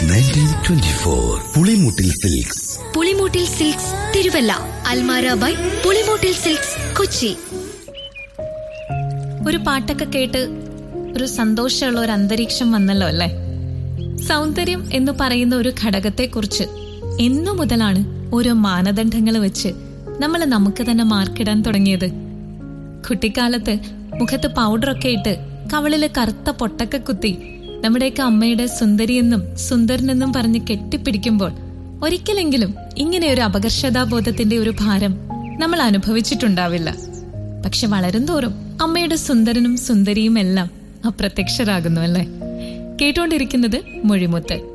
nineteen twenty four Pulimoottil silks Pulimoottil silks Thiruvalla Almara by Pulimoottil silks Kochi ഒരു പാട്ടൊക്കെ കേട്ട് ഒരു സന്തോഷമുള്ള ഒരു അന്തരീക്ഷം വന്നല്ലോ അല്ലേ സൗന്ദര്യം എന്ന് പറയുന്ന ഒരു ഘടകത്തെക്കുറിച്ച് എന്നു മുതലാണ് ഓരോ മാനദണ്ഡങ്ങൾ വെച്ച് നമ്മൾ നമുക്ക് തന്നെ മാർക്കിടാൻ തുടങ്ങിയത് കുട്ടിക്കാലത്ത് മുഖത്ത് പൗഡറൊക്കെ ഇട്ട് കവളില് കറുത്ത പൊട്ടൊക്കെ കുത്തി നമ്മുടെയൊക്കെ അമ്മയുടെ സുന്ദരിയെന്നും സുന്ദരനെന്നും പറഞ്ഞ് കെട്ടിപ്പിടിക്കുമ്പോൾ ഒരിക്കലെങ്കിലും ഇങ്ങനെ ഒരു അപകർഷതാബോധത്തിന്റെ ഒരു ഭാരം നമ്മൾ അനുഭവിച്ചിട്ടുണ്ടാവില്ല പക്ഷെ വളരും തോറും അമ്മയുടെ സുന്ദരനും സുന്ദരിയും എല്ലാം അപ്രത്യക്ഷരാകുന്നു അല്ലേ കേട്ടോണ്ടിരിക്കുന്നത് മൊഴിമുത്ത്